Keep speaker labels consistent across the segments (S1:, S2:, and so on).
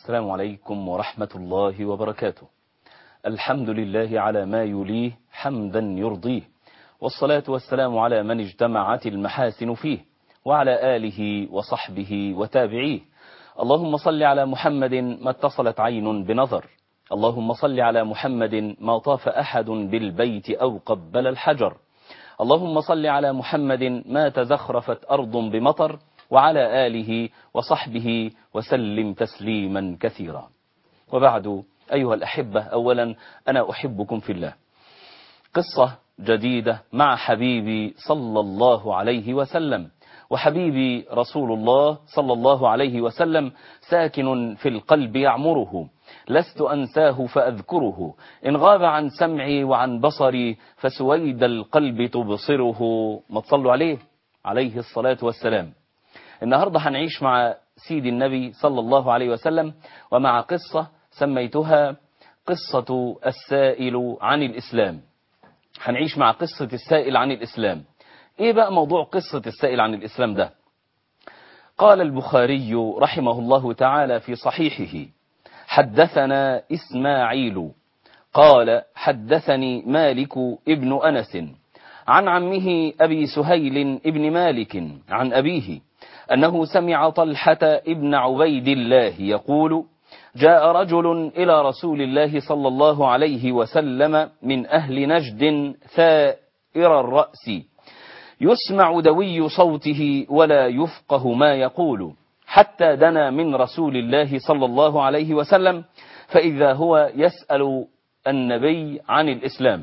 S1: السلام عليكم ورحمة الله وبركاته الحمد لله على ما يليه حمدا يرضيه والصلاة والسلام على من اجتمعت المحاسن فيه وعلى آله وصحبه وتابعيه اللهم صل على محمد ما اتصلت عين بنظر اللهم صل على محمد ما طاف أحد بالبيت أو قبل الحجر اللهم صل على محمد ما تزخرفت أرض بمطر وعلى آله وصحبه وسلم تسليما كثيرا وبعد أيها الأحبة أولا أنا أحبكم في الله قصة جديدة مع حبيبي صلى الله عليه وسلم وحبيبي رسول الله صلى الله عليه وسلم ساكن في القلب يعمره لست أنساه فأذكره إن غاب عن سمعي وعن بصري فسويد القلب تبصره ما تصلوا عليه عليه الصلاة والسلام النهاردة هنعيش مع سيد النبي صلى الله عليه وسلم ومع قصة سميتها قصة السائل عن الإسلام هنعيش مع قصة السائل عن الإسلام إيه بقى موضوع قصة السائل عن الإسلام ده قال البخاري رحمه الله تعالى في صحيحه حدثنا إسماعيل قال حدثني مالك ابن أنس عن عمه أبي سهيل ابن مالك عن أبيه أنه سمع طلحة ابن عبيد الله يقول جاء رجل إلى رسول الله صلى الله عليه وسلم من أهل نجد ثائر الرأس يسمع دوي صوته ولا يفقه ما يقول حتى دنا من رسول الله صلى الله عليه وسلم فإذا هو يسأل النبي عن الإسلام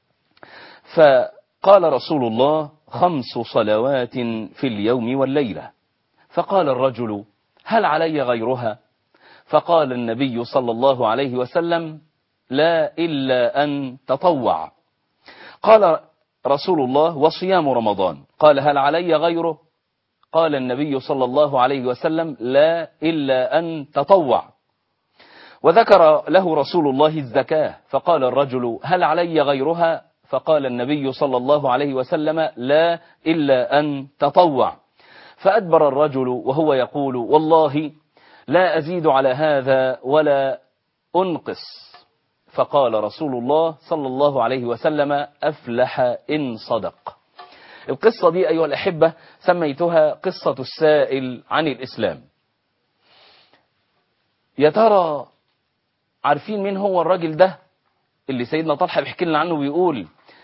S1: فقال رسول الله خمس صلوات في اليوم والليلة فقال الرجل هل علي غيرها فقال النبي صلى الله عليه وسلم لا إلا أن تطوع قال رسول الله وصيام رمضان قال هل علي غيره قال النبي صلى الله عليه وسلم لا إلا أن تطوع وذكر له رسول الله الزكاة فقال الرجل هل علي غيرها فقال النبي صلى الله عليه وسلم لا إلا أن تطوع فأدبر الرجل وهو يقول والله لا أزيد على هذا ولا أنقص فقال رسول الله صلى الله عليه وسلم أفلح إن صدق القصة دي أيها الأحبة سميتها قصة السائل عن الإسلام يا ترى عارفين مين هو الراجل ده اللي سيدنا طلحة بيحكي لنا عنه ويقول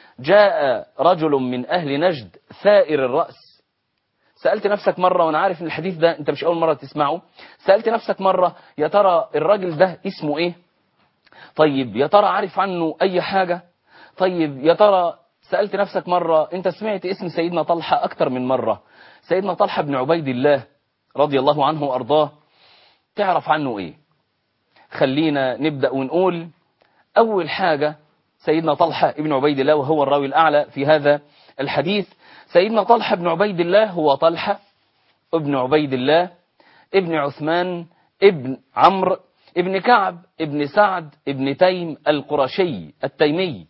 S1: جاء رجل من أهل نجد ثائر الرأس سألت نفسك مرة وأنا عارف إن الحديث ده أنت مش أول مرة تسمعه سألت نفسك مرة يا ترى الراجل ده اسمه إيه طيب يا ترى عارف عنه أي حاجة طيب يا ترى سألت نفسك مرة أنت سمعت اسم سيدنا طلحة أكتر من مرة سيدنا طلحة بن عبيد الله رضي الله عنه وأرضاه تعرف عنه إيه خلينا نبدأ ونقول أول حاجة سيدنا طلحة ابن عبيد الله وهو الراوي الأعلى في هذا الحديث سيدنا طلحة بن عبيد الله هو طلحة ابن عبيد الله ابن عثمان ابن عمرو ابن كعب ابن سعد ابن تيم القرشي التيمي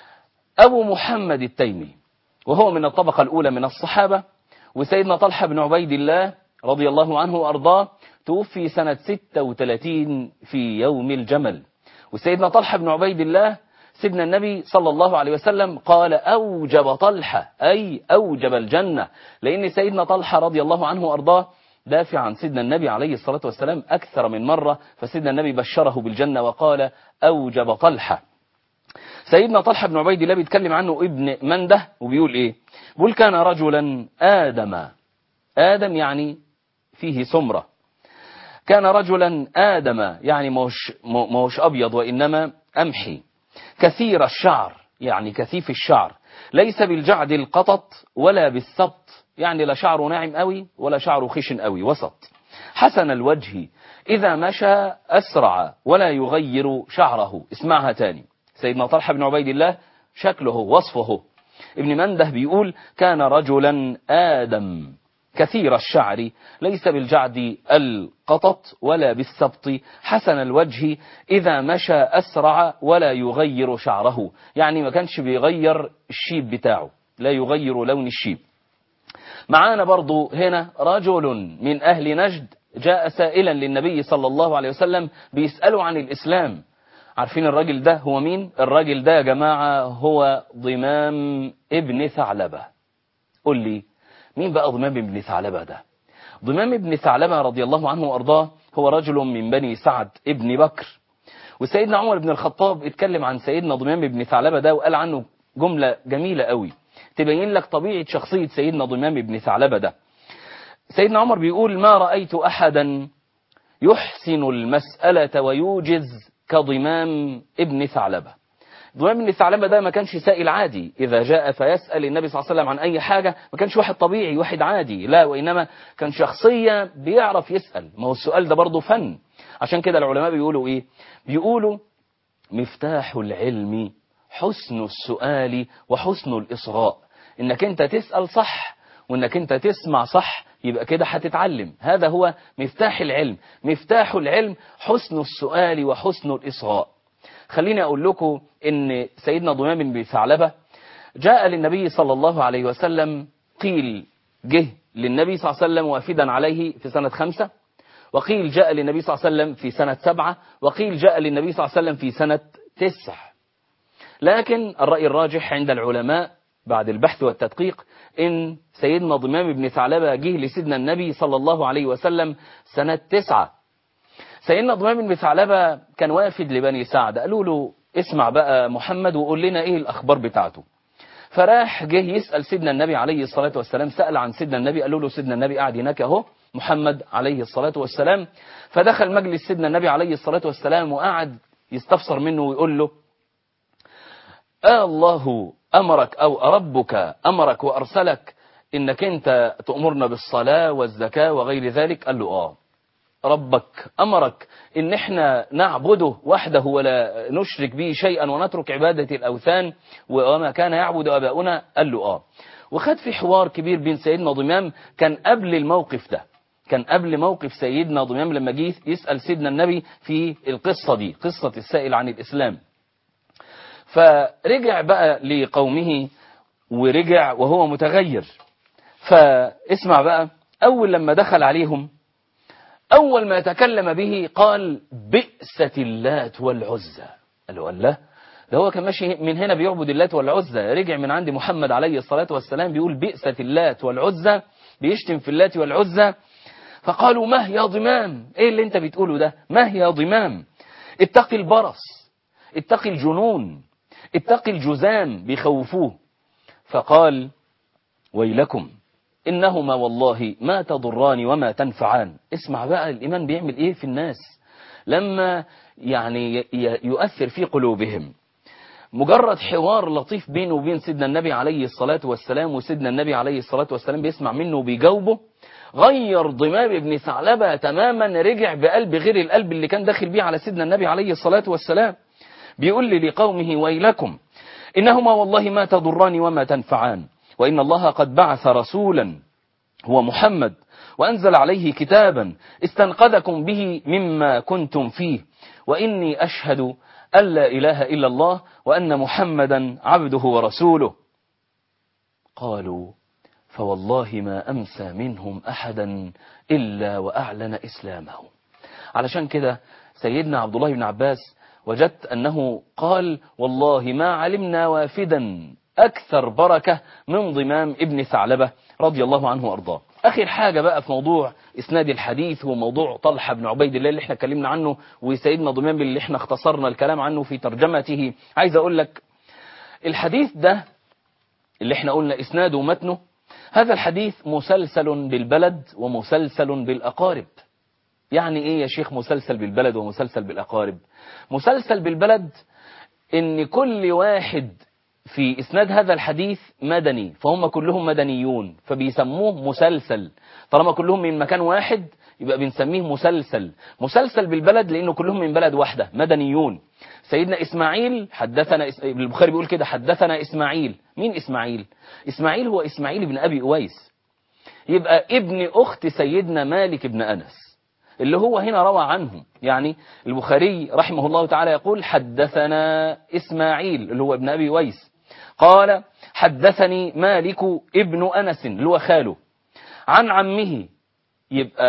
S1: أبو محمد التيمي وهو من الطبقة الأولى من الصحابة وسيدنا طلحة بن عبيد الله رضي الله عنه وأرضاه توفي سنة 36 في يوم الجمل وسيدنا طلحة بن عبيد الله سيدنا النبي صلى الله عليه وسلم قال أوجب طلحة أي أوجب الجنة لأن سيدنا طلحة رضي الله عنه وأرضاه دافع عن سيدنا النبي عليه الصلاة والسلام أكثر من مرة فسيدنا النبي بشره بالجنة وقال أوجب طلحة سيدنا طلحة بن عبيد الله بيتكلم عنه ابن منده وبيقول إيه بيقول كان رجلا آدم آدم يعني فيه سمرة كان رجلا آدم يعني موش, موش أبيض وإنما أمحي كثير الشعر يعني كثيف الشعر ليس بالجعد القطط ولا بالسبط يعني لا شعره ناعم قوي ولا شعره خشن قوي وسط حسن الوجه إذا مشى أسرع ولا يغير شعره اسمعها تاني سيدنا طلحة بن عبيد الله شكله وصفه ابن منده بيقول كان رجلا آدم كثير الشعر ليس بالجعد القطط ولا بالسبط حسن الوجه إذا مشى أسرع ولا يغير شعره يعني ما كانش بيغير الشيب بتاعه لا يغير لون الشيب معانا برضو هنا رجل من أهل نجد جاء سائلا للنبي صلى الله عليه وسلم بيسأله عن الإسلام عارفين الراجل ده هو مين الراجل ده يا جماعة هو ضمام ابن ثعلبة قل لي مين بقى ضمام ابن ثعلبة ده ضمام ابن ثعلبة رضي الله عنه وأرضاه هو رجل من بني سعد ابن بكر وسيدنا عمر بن الخطاب اتكلم عن سيدنا ضمام ابن ثعلبة ده وقال عنه جملة جميلة قوي تبين لك طبيعة شخصية سيدنا ضمام ابن ثعلبة ده سيدنا عمر بيقول ما رأيت أحدا يحسن المسألة ويوجز كضمام ابن ثعلبة ضمام ابن ثعلبة ده ما كانش سائل عادي إذا جاء فيسأل النبي صلى الله عليه وسلم عن أي حاجة ما كانش واحد طبيعي واحد عادي لا وإنما كان شخصية بيعرف يسأل ما هو السؤال ده برضه فن عشان كده العلماء بيقولوا إيه بيقولوا مفتاح العلم حسن السؤال وحسن الإصغاء إنك أنت تسأل صح وإنك أنت تسمع صح يبقى كده هتتعلم هذا هو مفتاح العلم مفتاح العلم حسن السؤال وحسن الإصغاء خليني أقول لكم إن سيدنا ضمام بن ثعلبة جاء للنبي صلى الله عليه وسلم قيل جه للنبي صلى الله عليه وسلم وافدا عليه في سنة خمسة وقيل جاء للنبي صلى الله عليه وسلم في سنة سبعة وقيل جاء للنبي صلى الله عليه وسلم في سنة تسع لكن الرأي الراجح عند العلماء بعد البحث والتدقيق إن سيدنا ضمام بن ثعلبة جه لسيدنا النبي صلى الله عليه وسلم سنة تسعة سيدنا ضمام بن ثعلبة كان وافد لبني سعد قالوا له اسمع بقى محمد وقول لنا ايه الأخبار بتاعته فراح جه يسأل سيدنا النبي عليه الصلاة والسلام سأل عن سيدنا النبي قالوا له سيدنا النبي قاعد هناك اهو محمد عليه الصلاة والسلام فدخل مجلس سيدنا النبي عليه الصلاة والسلام وقعد يستفسر منه ويقول له آه الله أمرك أو ربك أمرك وأرسلك إنك أنت تأمرنا بالصلاة والزكاة وغير ذلك قال له آه ربك أمرك إن إحنا نعبده وحده ولا نشرك به شيئا ونترك عبادة الأوثان وما كان يعبد أباؤنا قال له آه وخد في حوار كبير بين سيدنا ضمام كان قبل الموقف ده كان قبل موقف سيدنا ضمام لما جه يسأل سيدنا النبي في القصة دي قصة السائل عن الإسلام فرجع بقى لقومه ورجع وهو متغير فاسمع بقى أول لما دخل عليهم أول ما تكلم به قال بئست اللات والعزى قالوا الله ده هو كان ماشي من هنا بيعبد اللات والعزى رجع من عند محمد عليه الصلاة والسلام بيقول بئست اللات والعزى بيشتم في اللات والعزى فقالوا ما يا ضمام ايه اللي انت بتقوله ده ما يا ضمام اتقي البرص اتقي الجنون اتقي الجزام بيخوفوه فقال ويلكم إنهما والله ما تضران وما تنفعان اسمع بقى الإيمان بيعمل إيه في الناس لما يعني يؤثر في قلوبهم مجرد حوار لطيف بينه وبين سيدنا النبي عليه الصلاة والسلام وسيدنا النبي عليه الصلاة والسلام بيسمع منه وبيجاوبه غير ضمام ابن ثعلبة تماما رجع بقلب غير القلب اللي كان داخل بيه على سيدنا النبي عليه الصلاة والسلام بيقول لي لقومه ويلكم إنهما والله ما تضران وما تنفعان وإن الله قد بعث رسولا هو محمد وأنزل عليه كتابا استنقذكم به مما كنتم فيه وإني أشهد أن لا إله إلا الله وأن محمدا عبده ورسوله قالوا فوالله ما أمسى منهم أحدا إلا وأعلن إسلامه علشان كده سيدنا عبد الله بن عباس وجدت أنه قال والله ما علمنا وافدا أكثر بركة من ضمام ابن ثعلبة رضي الله عنه وأرضاه آخر حاجة بقى في موضوع إسناد الحديث هو موضوع طلحة بن عبيد الله اللي احنا اتكلمنا عنه وسيدنا ضمام اللي احنا اختصرنا الكلام عنه في ترجمته عايز أقول لك الحديث ده اللي احنا قلنا إسناده ومتنه هذا الحديث مسلسل بالبلد ومسلسل بالأقارب يعني ايه يا شيخ مسلسل بالبلد ومسلسل بالأقارب مسلسل بالبلد ان كل واحد في إسناد هذا الحديث مدني فهم كلهم مدنيون فبيسموه مسلسل طالما كلهم من مكان واحد يبقى بنسميه مسلسل مسلسل بالبلد لأنه كلهم من بلد واحدة مدنيون سيدنا إسماعيل حدثنا إس... البخاري بيقول كده حدثنا إسماعيل مين إسماعيل إسماعيل هو إسماعيل بن أبي أويس يبقى ابن أخت سيدنا مالك بن أنس اللي هو هنا روى عنه يعني البخاري رحمه الله تعالى يقول حدثنا إسماعيل اللي هو ابن أبي ويس قال حدثني مالك ابن أنس اللي هو خاله عن عمه يبقى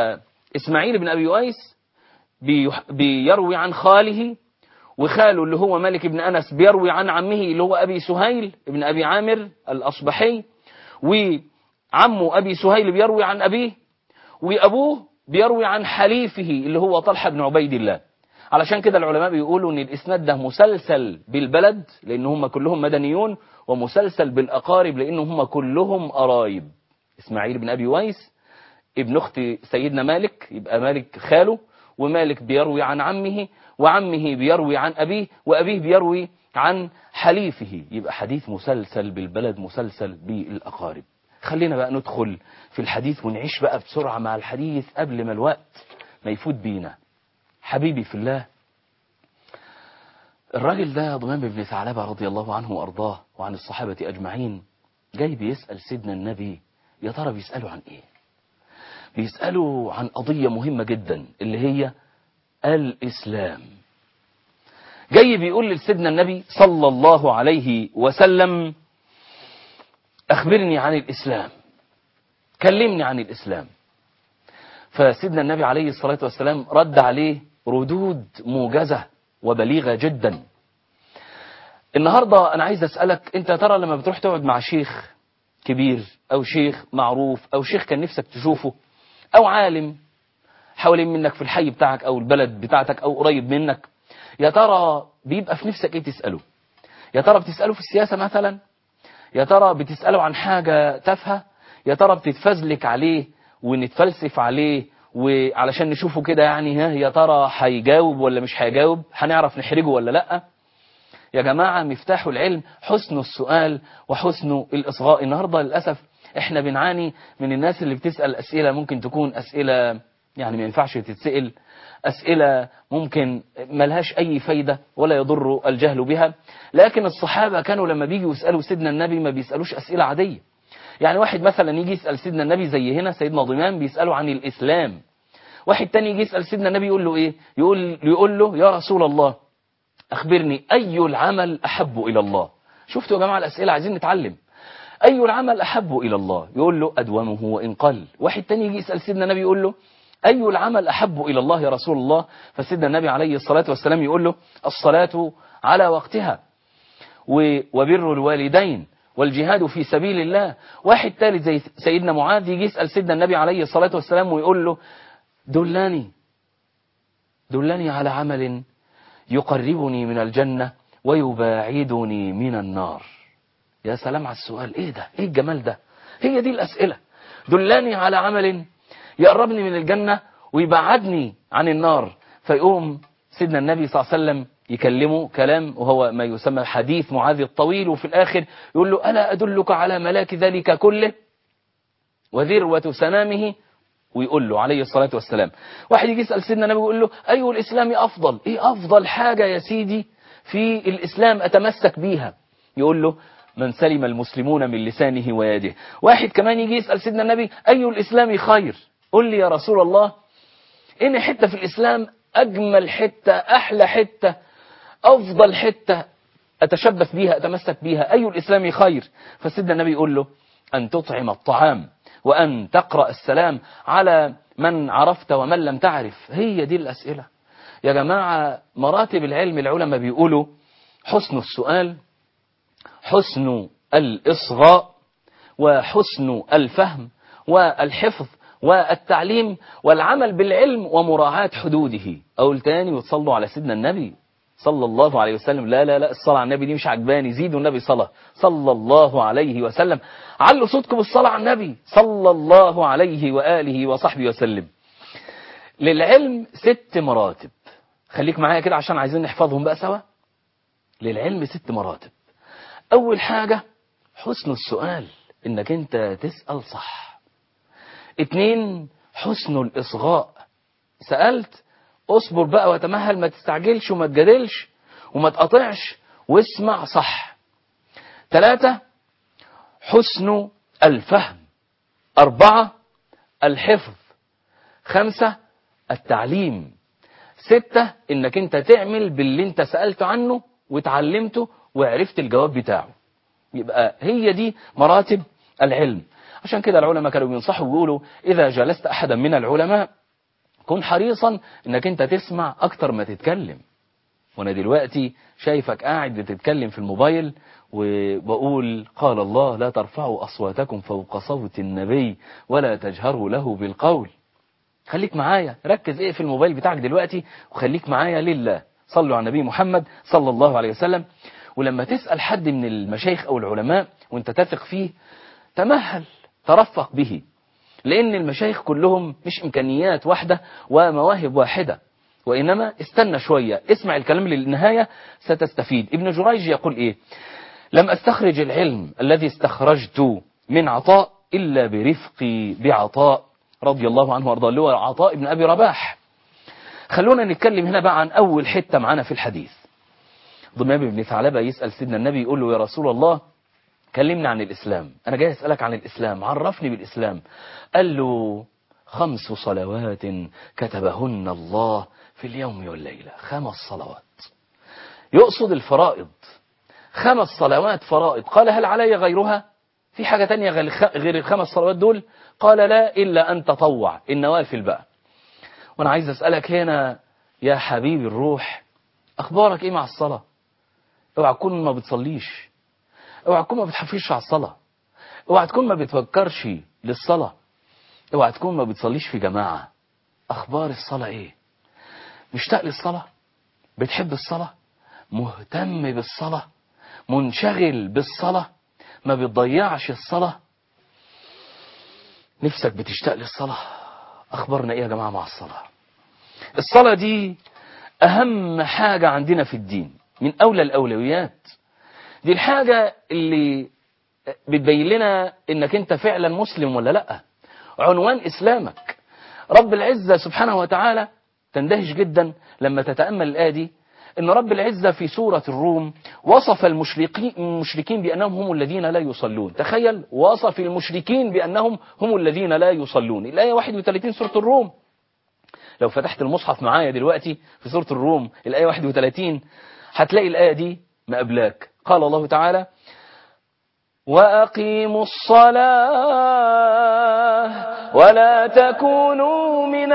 S1: إسماعيل بن أبي ويس بيح- بيروي عن خاله وخاله اللي هو مالك بن أنس بيروي عن عمه اللي هو أبي سهيل بن أبي عامر الأصبحي وعمه أبي سهيل بيروي عن أبيه وأبوه بيروي عن حليفه اللي هو طلحة بن عبيد الله علشان كده العلماء بيقولوا ان الاسناد ده مسلسل بالبلد لان هم كلهم مدنيون ومسلسل بالاقارب لان هم كلهم قرايب اسماعيل بن ابي ويس ابن اخت سيدنا مالك يبقى مالك خاله ومالك بيروي عن عمه وعمه بيروي عن ابيه وابيه بيروي عن حليفه يبقى حديث مسلسل بالبلد مسلسل بالاقارب خلينا بقى ندخل في الحديث ونعيش بقى بسرعة مع الحديث قبل ما الوقت ما يفوت بينا حبيبي في الله الراجل ده ضمام بن ثعلبة رضي الله عنه وأرضاه وعن الصحابة أجمعين جاي بيسأل سيدنا النبي يا ترى بيسأله عن إيه بيسأله عن قضية مهمة جدا اللي هي الإسلام جاي بيقول لسيدنا النبي صلى الله عليه وسلم أخبرني عن الإسلام كلمني عن الإسلام فسيدنا النبي عليه الصلاة والسلام رد عليه ردود موجزة وبليغة جدا النهاردة أنا عايز أسألك أنت ترى لما بتروح تقعد مع شيخ كبير أو شيخ معروف أو شيخ كان نفسك تشوفه أو عالم حوالين منك في الحي بتاعك أو البلد بتاعتك أو قريب منك يا ترى بيبقى في نفسك إيه تسأله يا ترى بتسأله في السياسة مثلا يا ترى بتسأله عن حاجة تافهة يا ترى بتتفزلك عليه ونتفلسف عليه وعلشان نشوفه كده يعني ها يا ترى هيجاوب ولا مش هيجاوب هنعرف نحرجه ولا لأ يا جماعة مفتاح العلم حسن السؤال وحسن الإصغاء النهاردة للأسف احنا بنعاني من الناس اللي بتسأل أسئلة ممكن تكون أسئلة يعني ما ينفعش تتسأل أسئلة ممكن ملهاش أي فايدة ولا يضر الجهل بها لكن الصحابة كانوا لما بيجوا يسألوا سيدنا النبي ما بيسألوش أسئلة عادية يعني واحد مثلا يجي يسأل سيدنا النبي زي هنا سيدنا ضمان بيسأله عن الإسلام واحد تاني يجي يسأل سيدنا النبي يقول له إيه يقول, يقول له يا رسول الله أخبرني أي العمل أحب إلى الله شفتوا يا جماعة الأسئلة عايزين نتعلم أي العمل أحب إلى الله يقول له أدومه وإن قل واحد تاني يجي يسأل سيدنا النبي يقول له أي العمل أحب إلى الله يا رسول الله فسيدنا النبي عليه الصلاة والسلام يقول له الصلاة على وقتها وبر الوالدين والجهاد في سبيل الله واحد ثالث زي سيدنا معاذ يجي يسأل سيدنا النبي عليه الصلاة والسلام ويقول له دلني دلني على عمل يقربني من الجنة ويباعدني من النار يا سلام على السؤال ايه ده ايه الجمال ده هي دي الأسئلة دلني على عمل يقربني من الجنة ويبعدني عن النار فيقوم سيدنا النبي صلى الله عليه وسلم يكلمه كلام وهو ما يسمى حديث معاذ الطويل وفي الآخر يقول له ألا أدلك على ملاك ذلك كله وذروة سنامه ويقول له عليه الصلاة والسلام واحد يجي يسأل سيدنا النبي ويقول له أي الإسلام أفضل إيه أفضل حاجة يا سيدي في الإسلام أتمسك بيها يقول له من سلم المسلمون من لسانه ويده واحد كمان يجي يسأل سيدنا النبي أي الإسلام خير قل لي يا رسول الله إن حتة في الإسلام أجمل حتة أحلى حتة أفضل حتة أتشبث بيها أتمسك بيها أي الإسلام خير فسيدنا النبي يقول له أن تطعم الطعام وأن تقرأ السلام على من عرفت ومن لم تعرف هي دي الأسئلة يا جماعة مراتب العلم العلماء بيقولوا حسن السؤال حسن الإصغاء وحسن الفهم والحفظ والتعليم والعمل بالعلم ومراعاة حدوده أقول تاني وتصلوا على سيدنا النبي صلى الله عليه وسلم لا لا لا الصلاة على النبي دي مش عجباني زيدوا النبي صلاة صلى الله عليه وسلم علوا صوتكم الصلاة على النبي صلى الله عليه وآله وصحبه وسلم للعلم ست مراتب خليك معايا كده عشان عايزين نحفظهم بقى سوا للعلم ست مراتب أول حاجة حسن السؤال إنك أنت تسأل صح اتنين حسن الإصغاء سألت اصبر بقى وتمهل ما تستعجلش وما تجادلش وما تقطعش واسمع صح ثلاثة حسن الفهم أربعة الحفظ خمسة التعليم ستة انك انت تعمل باللي انت سألت عنه وتعلمته وعرفت الجواب بتاعه يبقى هي دي مراتب العلم عشان كده العلماء كانوا بينصحوا ويقولوا إذا جلست أحدا من العلماء كن حريصا انك انت تسمع اكتر ما تتكلم وانا دلوقتي شايفك قاعد بتتكلم في الموبايل وبقول قال الله لا ترفعوا اصواتكم فوق صوت النبي ولا تجهروا له بالقول خليك معايا ركز ايه في الموبايل بتاعك دلوقتي وخليك معايا لله صلوا على النبي محمد صلى الله عليه وسلم ولما تسأل حد من المشايخ او العلماء وانت تثق فيه تمهل ترفق به لان المشايخ كلهم مش امكانيات واحدة ومواهب واحدة وإنما استنى شوية اسمع الكلام للنهاية ستستفيد ابن جريج يقول إيه لم أستخرج العلم الذي استخرجت من عطاء إلا برفقي بعطاء رضي الله عنه وارضاه اللي هو عطاء ابن أبي رباح خلونا نتكلم هنا بقى عن أول حتة معانا في الحديث ضمام بن ثعلبة يسأل سيدنا النبي يقول له يا رسول الله كلمنا عن الإسلام أنا جاي أسألك عن الإسلام عرفني بالإسلام قال له خمس صلوات كتبهن الله في اليوم والليلة خمس صلوات يقصد الفرائض خمس صلوات فرائض قال هل علي غيرها في حاجة تانية غير الخمس صلوات دول قال لا إلا أن تطوع النوافل بقى وأنا عايز أسألك هنا يا حبيبي الروح أخبارك إيه مع الصلاة اوعى تكون ما بتصليش اوعى تكون ما بتحفظش على الصلاة اوعى تكون ما بتفكرش للصلاة اوعى تكون ما بتصليش في جماعة أخبار الصلاة إيه مشتاق للصلاة بتحب الصلاة مهتم بالصلاة منشغل بالصلاة ما بتضيعش الصلاة نفسك بتشتاق للصلاة أخبارنا إيه يا جماعة مع الصلاة الصلاة دي أهم حاجة عندنا في الدين من أولى الأولويات دي الحاجة اللي بتبين لنا إنك أنت فعلا مسلم ولا لأ عنوان إسلامك رب العزة سبحانه وتعالى تندهش جدا لما تتأمل الآية دي إن رب العزة في سورة الروم وصف المشركين, المشركين بأنهم هم الذين لا يصلون تخيل وصف المشركين بأنهم هم الذين لا يصلون الآية 31 سورة الروم لو فتحت المصحف معايا دلوقتي في سورة الروم الآية 31 هتلاقي الآية دي مقابلاك قال الله تعالى وأقيموا الصلاة ولا تكونوا من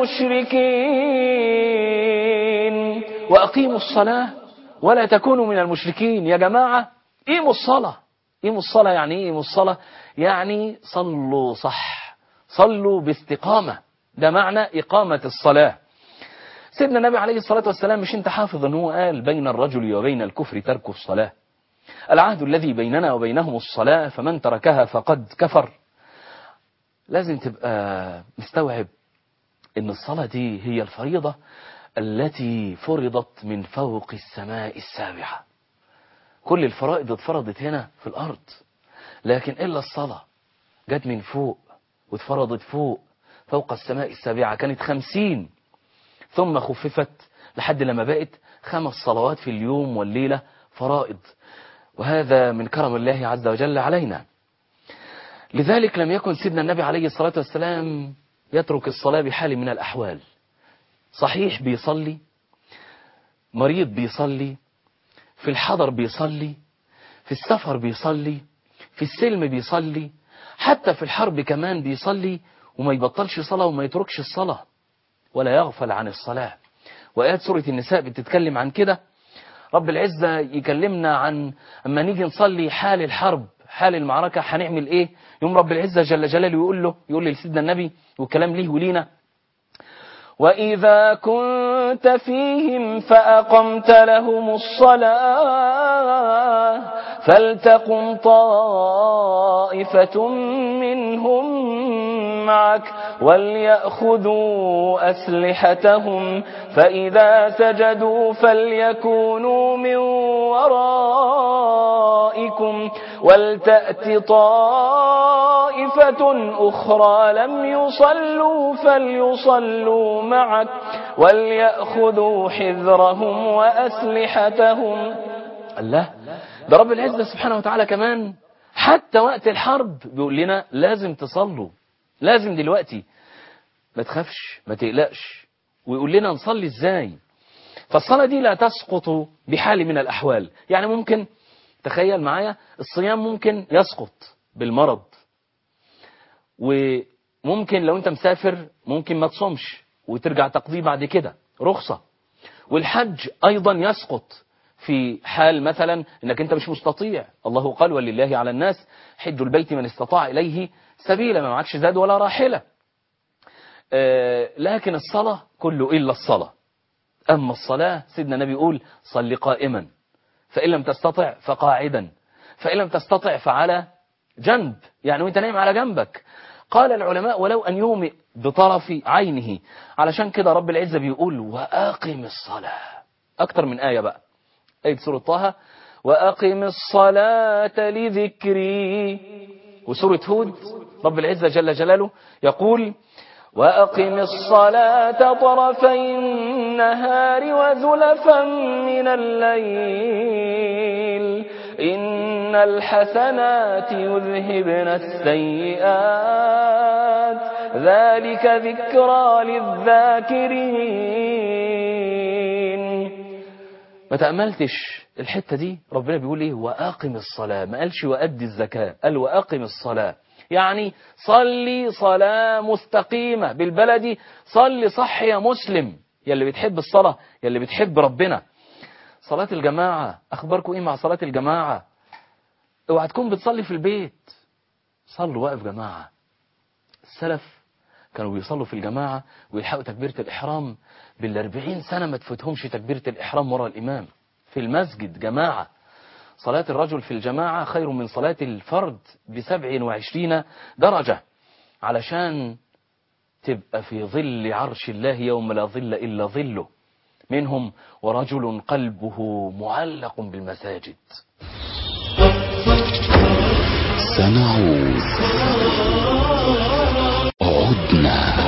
S1: المشركين وأقيموا الصلاة ولا تكونوا من المشركين يا جماعة قيموا الصلاة قيموا الصلاة يعني ايه قيموا الصلاة يعني صلوا صح صلوا باستقامة ده معنى إقامة الصلاة سيدنا النبي عليه الصلاة والسلام مش انت حافظ ان هو قال بين الرجل وبين الكفر ترك الصلاة العهد الذي بيننا وبينهم الصلاة فمن تركها فقد كفر لازم تبقى مستوعب ان الصلاة دي هي الفريضة التي فرضت من فوق السماء السابعة كل الفرائض اتفرضت هنا في الأرض لكن إلا الصلاة جت من فوق واتفرضت فوق فوق السماء السابعة كانت خمسين ثم خففت لحد لما بقت خمس صلوات في اليوم والليلة فرائض وهذا من كرم الله عز وجل علينا لذلك لم يكن سيدنا النبي عليه الصلاة والسلام يترك الصلاة بحال من الأحوال صحيح بيصلي مريض بيصلي في الحضر بيصلي في السفر بيصلي في السلم بيصلي حتى في الحرب كمان بيصلي وما يبطلش صلاة وما يتركش الصلاة ولا يغفل عن الصلاة وآيات سورة النساء بتتكلم عن كده رب العزة يكلمنا عن أما نيجي نصلي حال الحرب حال المعركة هنعمل إيه يوم رب العزة جل جلاله يقول له يقول لسيدنا النبي والكلام ليه ولينا وإذا كنت فيهم فأقمت لهم الصلاة فلتقم طائفة منهم معك وليأخذوا أسلحتهم فإذا سجدوا فليكونوا من ورائكم ولتأت طائفة أخرى لم يصلوا فليصلوا معك وليأخذوا حذرهم وأسلحتهم الله ده رب العزة سبحانه وتعالى كمان حتى وقت الحرب بيقول لنا لازم تصلوا لازم دلوقتي ما تخافش ما تقلقش ويقول لنا نصلي ازاي فالصلاة دي لا تسقط بحال من الأحوال يعني ممكن تخيل معايا الصيام ممكن يسقط بالمرض وممكن لو انت مسافر ممكن ما تصومش وترجع تقضيه بعد كده رخصة والحج أيضا يسقط في حال مثلا انك انت مش مستطيع الله قال ولله على الناس حج البيت من استطاع اليه سبيلا ما معكش زاد ولا راحله آه، لكن الصلاه كله الا الصلاه اما الصلاه سيدنا النبي يقول صل قائما فان لم تستطع فقاعدا فان لم تستطع فعلى جنب يعني وانت نايم على جنبك قال العلماء ولو ان يومئ بطرف عينه علشان كده رب العزه بيقول واقم الصلاه اكتر من ايه بقى آية سورة طه وأقم الصلاة لذكري وسورة هود رب العزة جل جلاله يقول وأقم الصلاة طرفي النهار وزلفا من الليل إن الحسنات يذهبن السيئات ذلك ذكرى للذاكرين ما تأملتش الحتة دي ربنا بيقول ايه وأقم الصلاة ما قالش وأدي الزكاة قال وأقم الصلاة يعني صلي صلاة مستقيمة بالبلدي صلي صح يا مسلم يا اللي بتحب الصلاة يا اللي بتحب ربنا صلاة الجماعة أخباركم إيه مع صلاة الجماعة اوعى تكون بتصلي في البيت صلوا بقى في جماعة السلف كانوا بيصلوا في الجماعة ويلحقوا تكبيرة الإحرام بالأربعين سنة ما تفوتهمش تكبيرة الإحرام وراء الإمام في المسجد جماعة صلاة الرجل في الجماعة خير من صلاة الفرد بسبع وعشرين درجة علشان تبقى في ظل عرش الله يوم لا ظل إلا ظله منهم ورجل قلبه معلق بالمساجد
S2: سنعود عدنا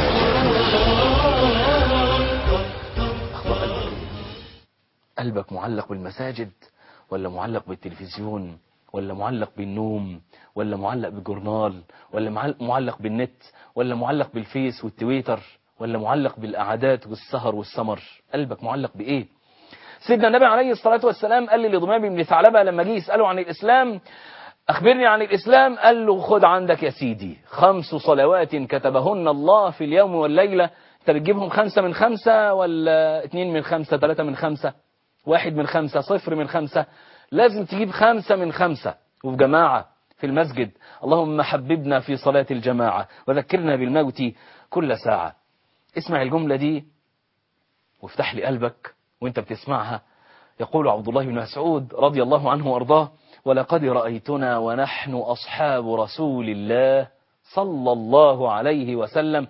S1: قلبك معلق بالمساجد ولا معلق بالتلفزيون ولا معلق بالنوم ولا معلق بالجورنال ولا معل- معلق بالنت ولا معلق بالفيس والتويتر ولا معلق بالقعدات والسهر والسمر قلبك معلق بإيه سيدنا النبي عليه الصلاة والسلام قال لي لضمام بن ثعلبة لما جه يسأله عن الإسلام أخبرني عن الإسلام قال له خد عندك يا سيدي خمس صلوات كتبهن الله في اليوم والليلة أنت بتجيبهم خمسة من خمسة ولا اتنين من خمسة ثلاثة من خمسة واحد من خمسة صفر من خمسة لازم تجيب خمسة من خمسة وفي جماعة في المسجد اللهم حببنا في صلاة الجماعة وذكرنا بالموت كل ساعة اسمع الجملة دي وافتح لي قلبك وانت بتسمعها يقول عبد الله بن مسعود رضي الله عنه وارضاه ولقد رأيتنا ونحن أصحاب رسول الله صلى الله عليه وسلم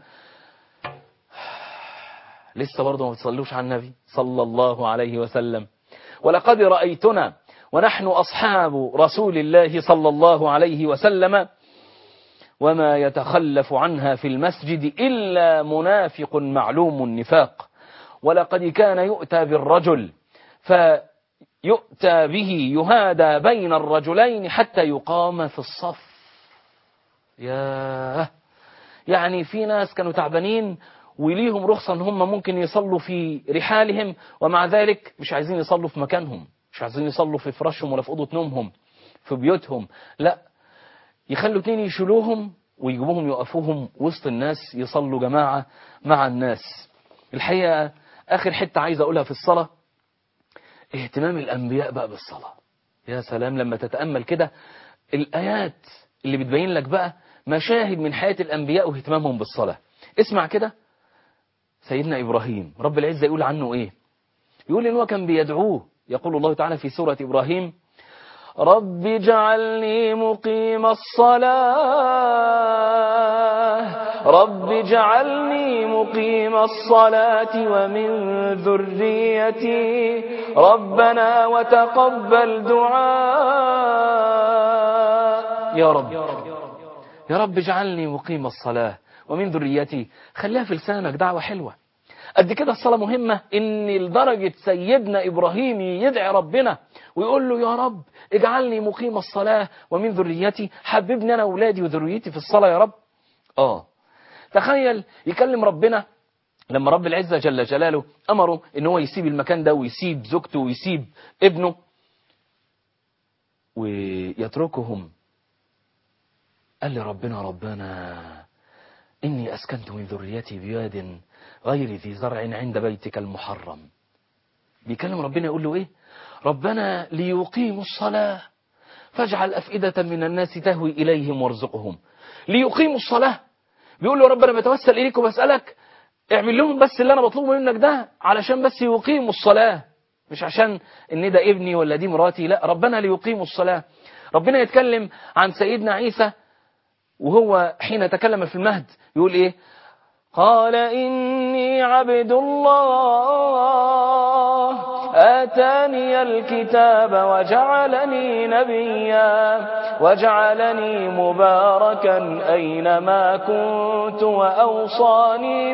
S1: لسه برضه ما بتصلوش على النبي صلى الله عليه وسلم ولقد رأيتنا ونحن أصحاب رسول الله صلى الله عليه وسلم وما يتخلف عنها في المسجد إلا منافق معلوم النفاق ولقد كان يؤتى بالرجل فيؤتى به يهادى بين الرجلين حتى يقام في الصف ياه يعني في ناس كانوا تعبانين وليهم رخصة ان هم ممكن يصلوا في رحالهم ومع ذلك مش عايزين يصلوا في مكانهم مش عايزين يصلوا في فراشهم ولا في أوضة نومهم في بيوتهم لا يخلوا اتنين يشيلوهم ويجيبوهم يوقفوهم وسط الناس يصلوا جماعة مع الناس الحقيقة آخر حتة عايز أقولها في الصلاة اهتمام الأنبياء بقى بالصلاة يا سلام لما تتأمل كده الآيات اللي بتبين لك بقى مشاهد من حياة الأنبياء واهتمامهم بالصلاة اسمع كده سيدنا إبراهيم رب العزة يقول عنه إيه يقول إن هو كان بيدعوه يقول الله تعالى في سورة إبراهيم رب اجعلني مقيم الصلاة رب اجعلني مقيم الصلاة ومن ذريتي ربنا وتقبل دعاء يا رب يا رب اجعلني مقيم الصلاة ومن ذريتي خليها في لسانك دعوة حلوة قد كده الصلاة مهمة ان لدرجة سيدنا ابراهيم يدعي ربنا ويقول له يا رب اجعلني مقيم الصلاة ومن ذريتي حببني انا اولادي وذريتي في الصلاة يا رب اه تخيل يكلم ربنا لما رب العزة جل جلاله امره ان هو يسيب المكان ده ويسيب زوجته ويسيب ابنه ويتركهم قال لي ربنا ربنا إني أسكنت من ذريتي بواد غير ذي زرع عند بيتك المحرم بيكلم ربنا يقول له ايه ربنا ليقيموا الصلاة فاجعل أفئدة من الناس تهوي إليهم وارزقهم ليقيموا الصلاة بيقول له يا رب أنا بتوسل إليك وبسألك اعمل لهم بس اللي أنا بطلبه منك ده علشان بس يقيموا الصلاة مش عشان ان ده ابني ولا دي مراتي لا ربنا ليقيموا الصلاة ربنا يتكلم عن سيدنا عيسى وهو حين تكلم في المهد يقول ايه قال إني عبد الله آتاني الكتاب وجعلني نبيا وجعلني مباركا أينما كنت وأوصاني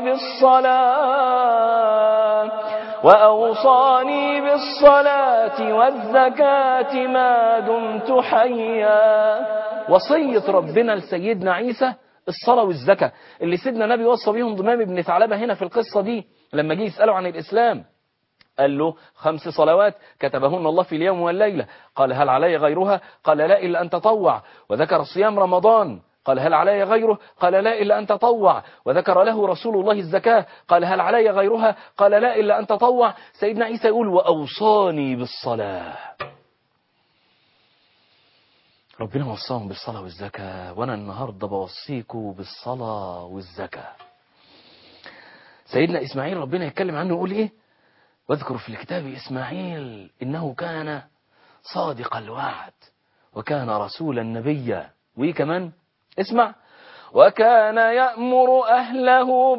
S1: بالصلاة وأوصاني بالصلاة والزكاة ما دمت حيا وصية ربنا لسيدنا عيسى الصلاة والزكاة اللي سيدنا النبي وصى بيهم ضمام بن ثعلبة هنا في القصة دي لما جه يسأله عن الإسلام قال له خمس صلوات كتبهن الله في اليوم والليلة قال هل علي غيرها قال لا إلا أن تطوع وذكر صيام رمضان قال هل علي غيره قال لا إلا أن تطوع وذكر له رسول الله الزكاة قال هل علي غيرها قال لا إلا أن تطوع سيدنا عيسى يقول وأوصاني بالصلاة ربنا وصاهم بالصلاة والزكاة وأنا النهاردة بوصيكم بالصلاة والزكاة سيدنا إسماعيل ربنا يتكلم عنه يقول إيه واذكر في الكتاب إسماعيل إنه كان صادق الوعد وكان رسولا نبيا وإيه كمان اسمع وكان يأمر أهله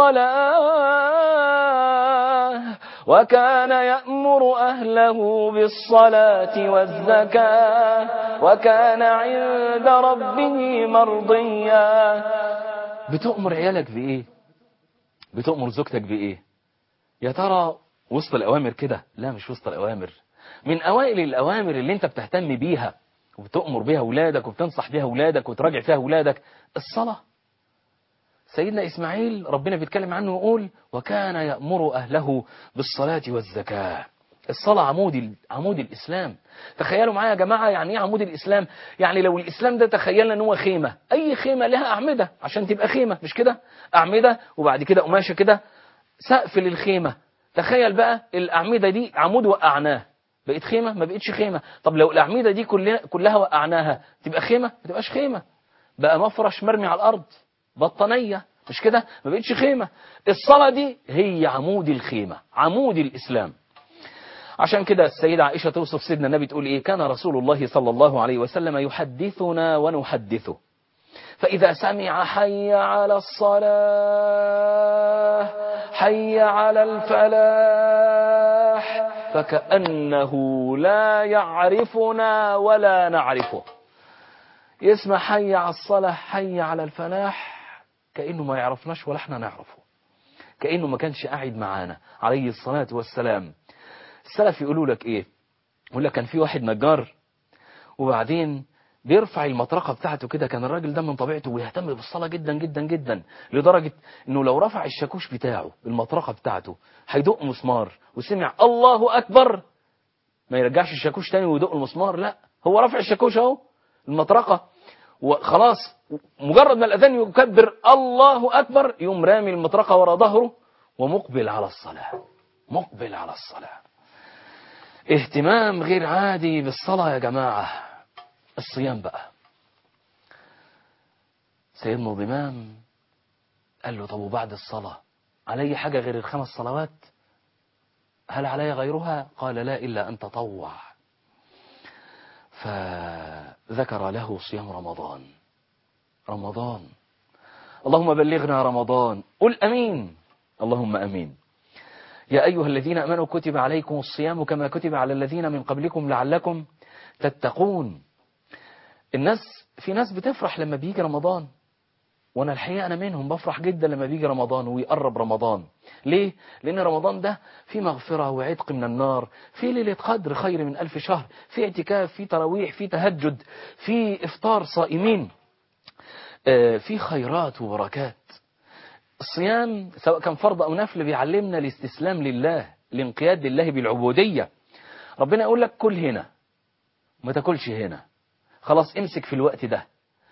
S1: بالصلاة وكان يأمر أهله بالصلاة والزكاة وكان عند ربه مرضيا بتؤمر عيالك بإيه بتؤمر زوجتك بإيه يا ترى وسط الأوامر كده لا مش وسط الأوامر من أوائل الأوامر اللي انت بتهتم بيها وبتؤمر بيها أولادك وبتنصح بيها أولادك وتراجع فيها أولادك الصلاة سيدنا إسماعيل ربنا بيتكلم عنه ويقول وكان يأمر أهله بالصلاة والزكاة الصلاة عمود عمود الإسلام تخيلوا معايا يا جماعة يعني ايه عمود الإسلام يعني لو الإسلام ده تخيلنا ان هو خيمة أي خيمة لها أعمدة عشان تبقى خيمة مش كده أعمدة وبعد كده قماشة كده سقف للخيمة تخيل بقى الأعمدة دي عمود وقعناه بقت خيمة ما بقتش خيمة طب لو الأعمدة دي كلها, كلها وقعناها تبقى خيمة ما تبقاش خيمة بقى مفرش مرمي على الأرض بطانية مش كده ما بقتش خيمة الصلاة دي هي عمود الخيمة عمود الإسلام عشان كده السيدة عائشة توصف سيدنا النبي تقول إيه كان رسول الله صلى الله عليه وسلم يحدثنا ونحدثه فإذا سمع حي على الصلاة حي على الفلاح فكأنه لا يعرفنا ولا نعرفه يسمع حي على الصلاة حي على الفلاح كأنه ما يعرفناش ولا احنا نعرفه كأنه ما كانش قاعد معانا عليه الصلاة والسلام السلف يقولوا لك ايه يقول لك كان في واحد نجار وبعدين بيرفع المطرقة بتاعته كده كان الراجل ده من طبيعته ويهتم بالصلاة جدا جدا جدا لدرجة انه لو رفع الشاكوش بتاعه المطرقة بتاعته هيدق مسمار وسمع الله اكبر ما يرجعش الشاكوش تاني ويدق المسمار لا هو رفع الشاكوش اهو المطرقة وخلاص مجرد ما الاذان يكبر الله اكبر يقوم رامي المطرقة ورا ظهره ومقبل على الصلاة مقبل على الصلاة اهتمام غير عادي بالصلاة يا جماعة الصيام بقى سيدنا ضمام قال له طب وبعد الصلاة علي حاجة غير الخمس صلوات هل علي غيرها قال لا إلا أن تطوع فذكر له صيام رمضان رمضان اللهم بلغنا رمضان قل أمين اللهم أمين يا أيها الذين أمنوا كتب عليكم الصيام كما كتب على الذين من قبلكم لعلكم تتقون الناس في ناس بتفرح لما بيجي رمضان وانا الحقيقة انا منهم بفرح جدا لما بيجي رمضان ويقرب رمضان ليه لان رمضان ده في مغفرة وعتق من النار في ليلة قدر خير من الف شهر في اعتكاف في تراويح في تهجد في افطار صائمين آه، في خيرات وبركات الصيام سواء كان فرض او نفل بيعلمنا الاستسلام لله الانقياد لله بالعبودية ربنا يقول لك كل هنا ما تاكلش هنا خلاص امسك في الوقت ده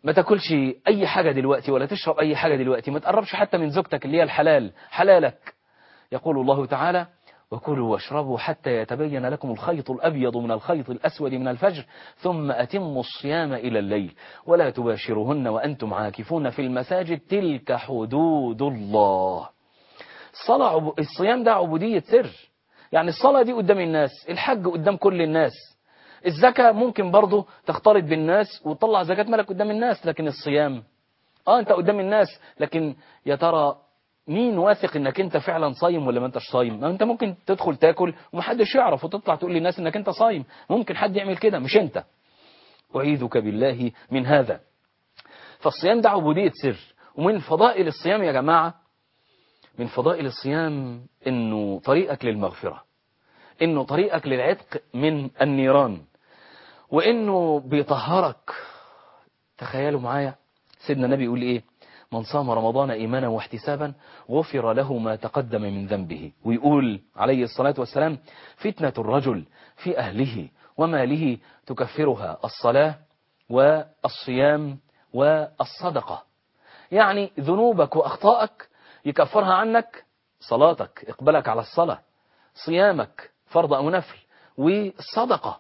S1: ما تاكلش اي حاجة دلوقتي ولا تشرب اي حاجة دلوقتي ما تقربش حتى من زوجتك اللي هي الحلال حلالك يقول الله تعالى وكلوا واشربوا حتى يتبين لكم الخيط الأبيض من الخيط الأسود من الفجر ثم أتموا الصيام إلى الليل ولا تباشرهن وأنتم عاكفون في المساجد تلك حدود الله الصلاة عب... الصيام ده عبودية سر يعني الصلاة دي قدام الناس الحج قدام كل الناس الزكاة ممكن برضه تختلط بالناس وتطلع زكاة مالك قدام الناس لكن الصيام اه انت قدام الناس لكن يا ترى مين واثق انك انت فعلا صايم ولا ما انتش صايم ما انت ممكن تدخل تاكل ومحدش يعرف وتطلع تقول للناس انك انت صايم ممكن حد يعمل كده مش انت اعيذك بالله من هذا فالصيام ده عبودية سر ومن فضائل الصيام يا جماعة من فضائل الصيام انه طريقك للمغفرة انه طريقك للعتق من النيران وانه بيطهرك تخيلوا معايا سيدنا النبي يقول ايه من صام رمضان إيمانا واحتسابا غفر له ما تقدم من ذنبه ويقول عليه الصلاة والسلام فتنة الرجل في أهله وماله تكفرها الصلاة والصيام والصدقة يعني ذنوبك وأخطائك يكفرها عنك صلاتك إقبالك على الصلاة صيامك فرض أو نفل والصدقة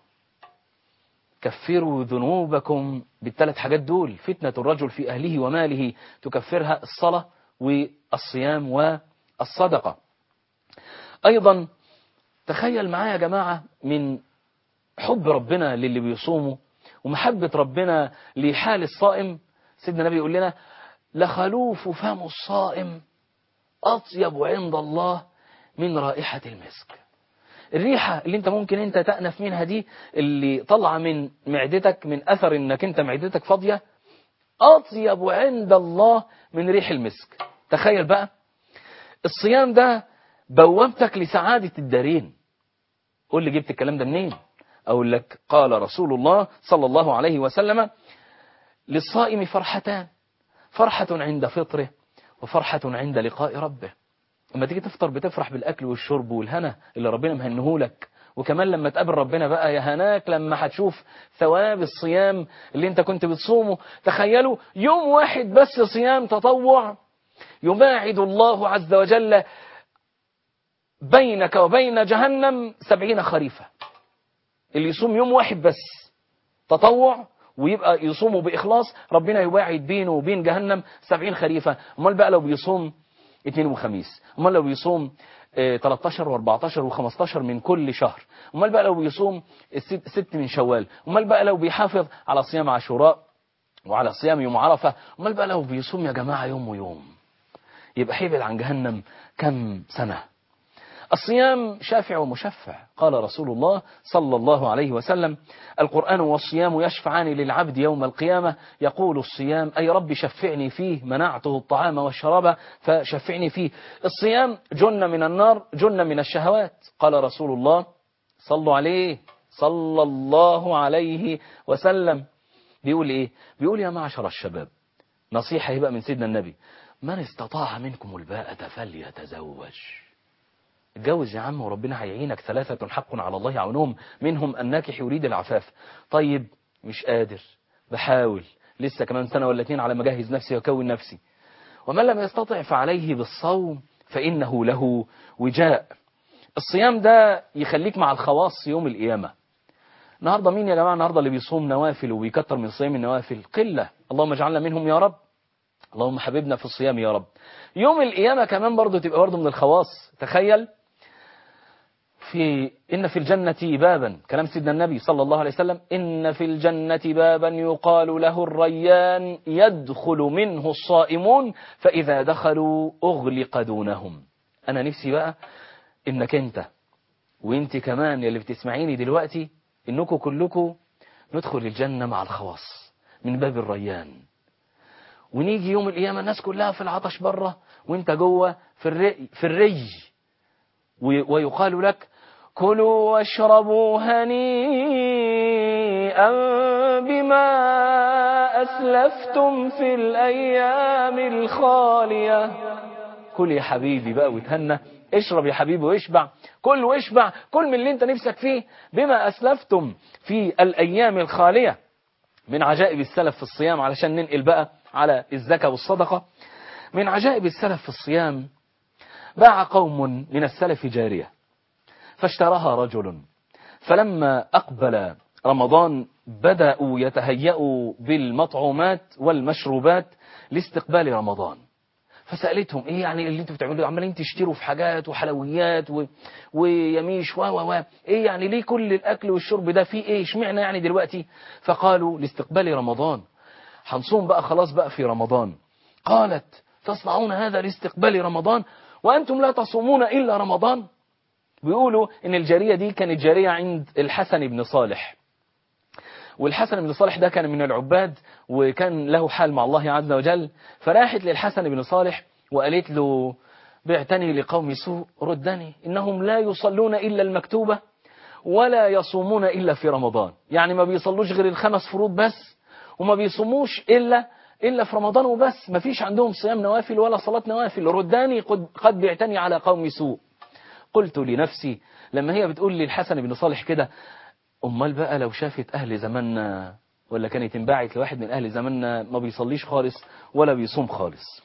S1: كفروا ذنوبكم بالثلاث حاجات دول فتنة الرجل في أهله وماله تكفرها الصلاة والصيام والصدقة أيضا تخيل معايا يا جماعة من حب ربنا للي بيصوموا ومحبة ربنا لحال الصائم سيدنا النبي يقول لنا لخلوف فم الصائم أطيب عند الله من رائحة المسك الريحة اللي انت ممكن انت تأنف منها دي اللي طالعة من معدتك من أثر انك انت معدتك فاضية أطيب عند الله من ريح المسك تخيل بقى الصيام ده بوابتك لسعادة الدارين قول لي جبت الكلام ده منين أقول لك قال رسول الله صلى الله عليه وسلم للصائم فرحتان فرحة عند فطره وفرحة عند لقاء ربه لما تيجي تفطر بتفرح بالأكل والشرب والهنا اللي ربنا مهنهولك وكمان لما تقابل ربنا بقى يا هناك لما هتشوف ثواب الصيام اللي انت كنت بتصومه تخيلوا يوم واحد بس صيام تطوع يباعد الله عز وجل بينك وبين جهنم سبعين خريفة اللي يصوم يوم واحد بس تطوع ويبقى يصومه بإخلاص ربنا يباعد بينه وبين جهنم سبعين خريفة امال بقى لو بيصوم اثنين وخميس امال لو بيصوم 13 و14 و15 من كل شهر امال بقى لو بيصوم الست ست من شوال امال بقى لو بيحافظ على صيام عاشوراء وعلى صيام يوم عرفة امال بقى لو بيصوم يا جماعة يوم ويوم يبقى حيبعد عن جهنم كم سنة الصيام شافع ومشفع قال رسول الله صلى الله عليه وسلم القرآن والصيام يشفعان للعبد يوم القيامة يقول الصيام أي رب شفعني فيه منعته الطعام والشراب فشفعني فيه الصيام جنة من النار جنة من الشهوات قال رسول الله صلوا عليه صلى الله عليه وسلم بيقول إيه بيقول يا معشر الشباب نصيحة يبقى من سيدنا النبي من استطاع منكم الباءة فليتزوج اتجوز يا عم وربنا هيعينك ثلاثة حق على الله يعونهم منهم الناكح يريد العفاف طيب مش قادر بحاول لسه كمان سنة ولا اتنين على ما اجهز نفسي واكون نفسي ومن لم يستطع فعليه بالصوم فإنه له وجاء الصيام ده يخليك مع الخواص يوم القيامة النهاردة مين يا جماعة النهاردة اللي بيصوم نوافل وبيكتر من صيام النوافل قلة اللهم اجعلنا منهم يا رب اللهم حبيبنا في الصيام يا رب يوم القيامة كمان برضو تبقى برضو من الخواص تخيل في إن في الجنة بابا كلام سيدنا النبي صلى الله عليه وسلم إن في الجنة بابا يقال له الريان يدخل منه الصائمون فإذا دخلوا أغلق دونهم أنا نفسي بقى إنك أنت وإنت كمان اللي بتسمعيني دلوقتي إنكم كلكم ندخل الجنة مع الخواص من باب الريان ونيجي يوم القيامة الناس كلها في العطش بره وانت جوه في الري, في الري ويقال لك كلوا واشربوا هنيئا بما أسلفتم في الأيام الخالية كل يا حبيبي بقى وتهنى اشرب يا حبيبي واشبع كل واشبع كل من اللي انت نفسك فيه بما أسلفتم في الأيام الخالية من عجائب السلف في الصيام علشان ننقل بقى على الزكاة والصدقة من عجائب السلف في الصيام باع قوم من السلف جارية فاشتراها رجل فلما أقبل رمضان بدأوا يتهيأوا بالمطعومات والمشروبات لاستقبال رمضان فسألتهم ايه يعني اللي انتوا بتعملوا عمالين تشتروا في حاجات وحلويات و... ويميش و و و ايه يعني ليه كل الاكل والشرب ده فيه ايه اشمعنى يعني دلوقتي فقالوا لاستقبال رمضان هنصوم بقى خلاص بقى في رمضان قالت تصنعون هذا لاستقبال رمضان وانتم لا تصومون الا رمضان بيقولوا ان الجارية دي كانت جارية عند الحسن بن صالح والحسن بن صالح ده كان من العباد وكان له حال مع الله عز وجل فراحت للحسن بن صالح وقالت له بعتني لقوم سوء ردني إنهم لا يصلون إلا المكتوبة ولا يصومون إلا في رمضان يعني ما بيصلوش غير الخمس فروض بس وما بيصوموش إلا إلا في رمضان وبس ما فيش عندهم صيام نوافل ولا صلاة نوافل رداني قد, قد بعتني على قوم سوء قلت لنفسي لما هي بتقول للحسن بن صالح كده أمال بقى لو شافت أهل زماننا ولا كانت انباعت لواحد من أهل زماننا ما بيصليش خالص ولا بيصوم خالص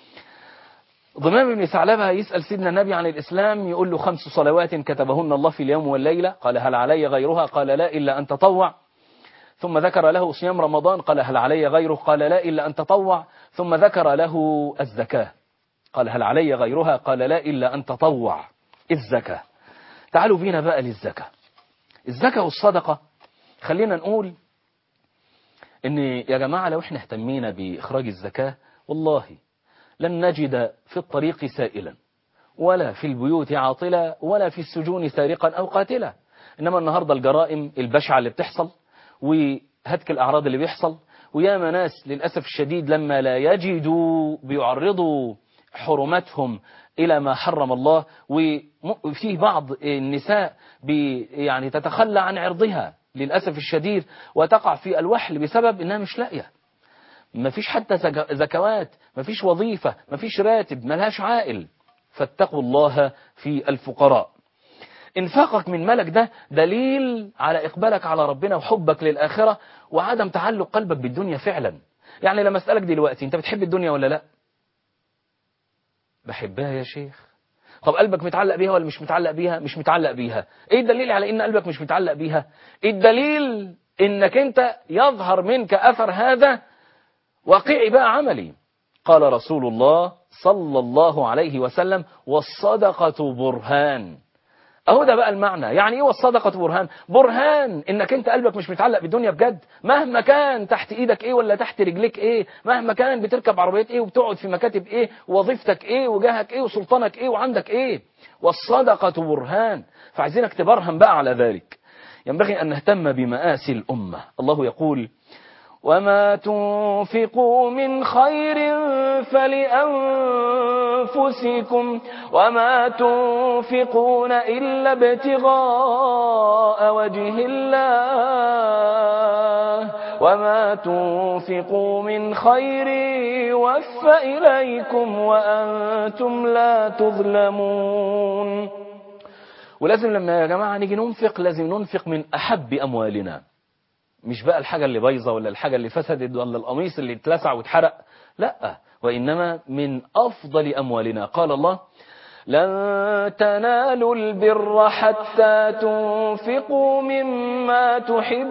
S1: ضمام بن ثعلبة يسأل سيدنا النبي عن الإسلام يقول له خمس صلوات كتبهن الله في اليوم والليلة قال هل علي غيرها قال لا إلا أن تطوع ثم ذكر له صيام رمضان قال هل علي غيره قال لا إلا أن تطوع ثم ذكر له الزكاة قال هل علي غيرها قال لا إلا أن تطوع الزكاة تعالوا بينا بقى للزكاة الزكاة والصدقة خلينا نقول ان يا جماعة لو احنا اهتمينا بإخراج الزكاة والله لن نجد في الطريق سائلا ولا في البيوت عاطلا ولا في السجون سارقا أو قاتلا إنما النهاردة الجرائم البشعة اللي بتحصل وهتك الأعراض اللي بيحصل وياما ناس للأسف الشديد لما لا يجدوا بيعرضوا حرمتهم إلى ما حرم الله وفيه بعض النساء بي يعني تتخلى عن عرضها للأسف الشديد وتقع في الوحل بسبب إنها مش لاقية ما فيش حتى زكوات ما فيش وظيفة ما فيش راتب ملهاش عائل فاتقوا الله في الفقراء انفاقك من مالك ده دليل على إقبالك على ربنا وحبك للآخرة وعدم تعلق قلبك بالدنيا فعلا يعني لما أسألك دلوقتي أنت بتحب الدنيا ولا لا بحبها يا شيخ طب قلبك متعلق بيها ولا مش متعلق بيها مش متعلق بيها ايه الدليل على ان قلبك مش متعلق بيها الدليل انك انت يظهر منك اثر هذا واقعي بقى عملي قال رسول الله صلى الله عليه وسلم والصدقة برهان اهو ده بقى المعنى يعني ايه والصدقة برهان برهان انك انت قلبك مش متعلق بالدنيا بجد مهما كان تحت ايدك ايه ولا تحت رجليك ايه مهما كان بتركب عربيات ايه وبتقعد في مكاتب ايه ووظيفتك ايه وجاهك ايه وسلطانك ايه وعندك ايه والصدقة برهان فعايزينك تبرهن بقى على ذلك ينبغي ان نهتم بمآسي الامة الله يقول وما تنفقوا من خير فلأنفسكم وما تنفقون إلا ابتغاء وجه الله وما تنفقوا من خير يوف إليكم وأنتم لا تظلمون ولازم لما يا جماعة نيجي ننفق لازم ننفق من أحب أموالنا مش بقى الحاجة اللي بايظة ولا الحاجة اللي فسدت ولا القميص اللي اتلسع واتحرق لا وإنما من أفضل أموالنا قال الله لن تنالوا البر حتى تنفقوا مما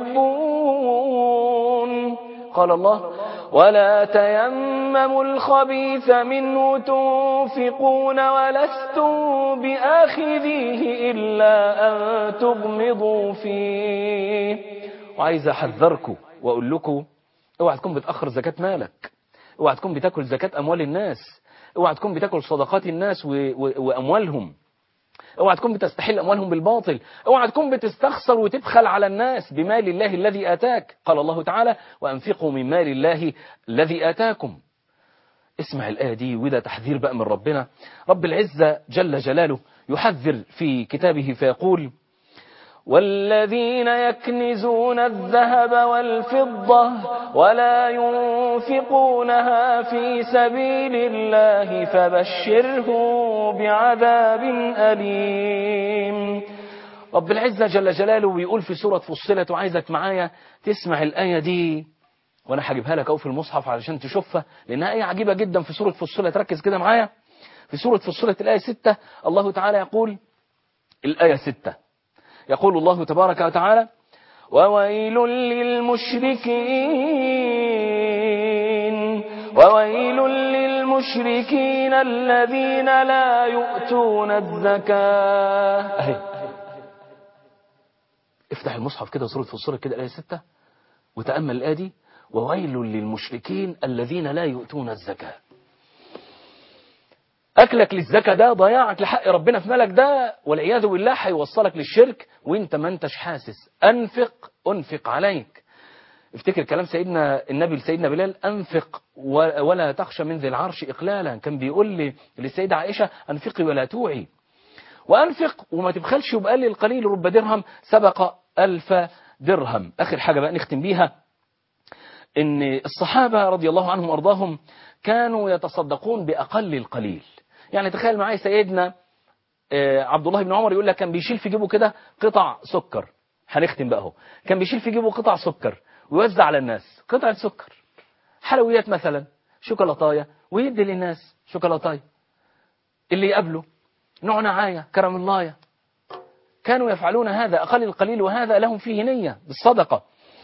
S1: تحبون قال الله ولا تيمموا الخبيث منه تنفقون ولستم بآخذيه إلا أن تغمضوا فيه وعايز احذركم واقول لكم اوعى تكون بتاخر زكاه مالك اوعى تكون بتاكل زكاه اموال الناس اوعى تكون بتاكل صدقات الناس و... و... واموالهم اوعى تكون بتستحل اموالهم بالباطل اوعى تكون بتستخسر وتبخل على الناس بمال الله الذي اتاك قال الله تعالى وانفقوا من مال الله الذي اتاكم اسمع الآية دي وده تحذير بقى من ربنا رب العزة جل جلاله يحذر في كتابه فيقول والذين يكنزون الذهب والفضة ولا ينفقونها في سبيل الله فبشره بعذاب أليم رب العزة جل جلاله بيقول في سورة فصلت وعايزك معايا تسمع الآية دي وانا هجيبها لك اهو في المصحف علشان تشوفها لانها ايه عجيبه جدا في سوره فصلت ركز كده معايا في سوره فصلت الايه 6 الله تعالى يقول الايه 6 يقول الله تبارك وتعالى وويل للمشركين وويل للمشركين الذين لا يؤتون الزكاة أهي. افتح المصحف كده سورة فصلت كده الآية 6 وتأمل الآية دي وويل للمشركين الذين لا يؤتون الزكاة أكلك للزكاة ده ضياعك لحق ربنا في مالك ده والعياذ بالله هيوصلك للشرك وانت ما انتش حاسس أنفق أنفق عليك افتكر كلام سيدنا النبي لسيدنا بلال أنفق ولا تخشى من ذي العرش إقلالا كان بيقول لي للسيدة عائشة أنفقي ولا توعي وأنفق وما تبخلش يبقى لي القليل رب درهم سبق ألف درهم آخر حاجة بقى نختم بيها إن الصحابة رضي الله عنهم وأرضاهم كانوا يتصدقون بأقل القليل يعني تخيل معايا سيدنا عبد الله بن عمر يقول لك كان بيشيل في جيبه كده قطع سكر هنختم بقى اهو كان بيشيل في جيبه قطع سكر ويوزع على الناس قطعة سكر حلويات مثلا شوكولاتايه ويدي للناس شوكولاتايه اللي يقابله نوع نعاية كرم الله كانوا يفعلون هذا أقل القليل وهذا لهم فيه نية بالصدقة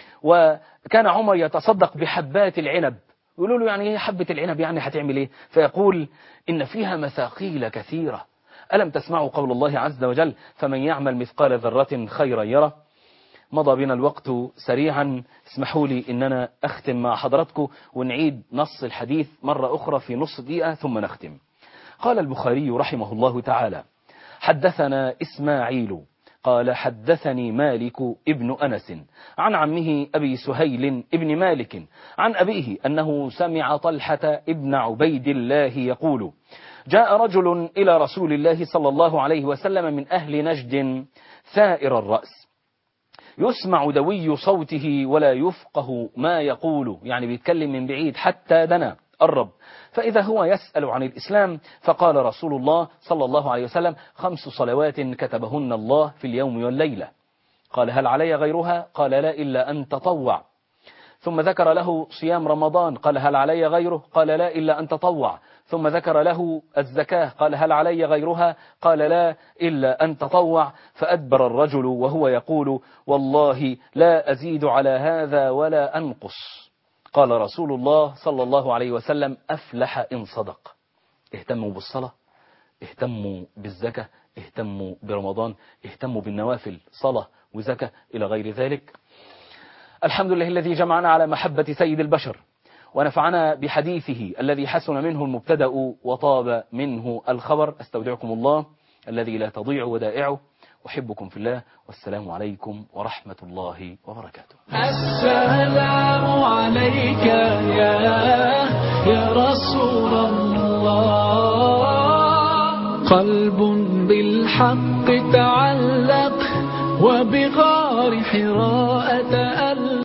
S1: وكان عمر يتصدق بحبات العنب يقولوا له يعني ايه حبة العنب يعني هتعمل ايه فيقول إن فيها مثاقيل كثيرة ألم تسمعوا قول الله عز وجل فمن يعمل مثقال ذرة خيرا يره مضى بنا الوقت سريعا اسمحوا لي ان انا اختم مع حضراتكم ونعيد نص الحديث مرة اخرى في نص دقيقة ثم نختم قال البخاري رحمه الله تعالى حدثنا اسماعيل قال حدثني مالك ابن أنس عن عمه أبي سهيل ابن مالك عن أبيه أنه سمع طلحة ابن عبيد الله يقول جاء رجل إلى رسول الله صلى الله عليه وسلم من أهل نجد ثائر الرأس يسمع دوي صوته ولا يفقه ما يقول يعني بيتكلم من بعيد حتى دنا قرب فإذا هو يسأل عن الإسلام فقال رسول الله صلى الله عليه وسلم خمس صلوات كتبهن الله في اليوم والليلة قال هل علي غيرها قال لا إلا أن تطوع ثم ذكر له صيام رمضان قال هل علي غيره قال لا إلا أن تطوع ثم ذكر له الزكاة قال هل علي غيرها قال لا إلا أن تطوع فأدبر الرجل وهو يقول والله لا أزيد على هذا ولا أنقص قال رسول الله صلى الله عليه وسلم أفلح إن صدق اهتموا بالصلاة اهتموا بالزكاة اهتموا برمضان اهتموا بالنوافل صلاة وزكاة إلى غير ذلك الحمد لله الذي جمعنا على محبة سيد البشر ونفعنا بحديثه الذي حسن منه المبتدأ وطاب منه الخبر استودعكم الله الذي لا تضيع ودائعه أحبكم في الله والسلام عليكم ورحمة الله وبركاته
S3: السلام عليك يا يا رسول الله قلب بالحق تعلق وبغار حراء تألق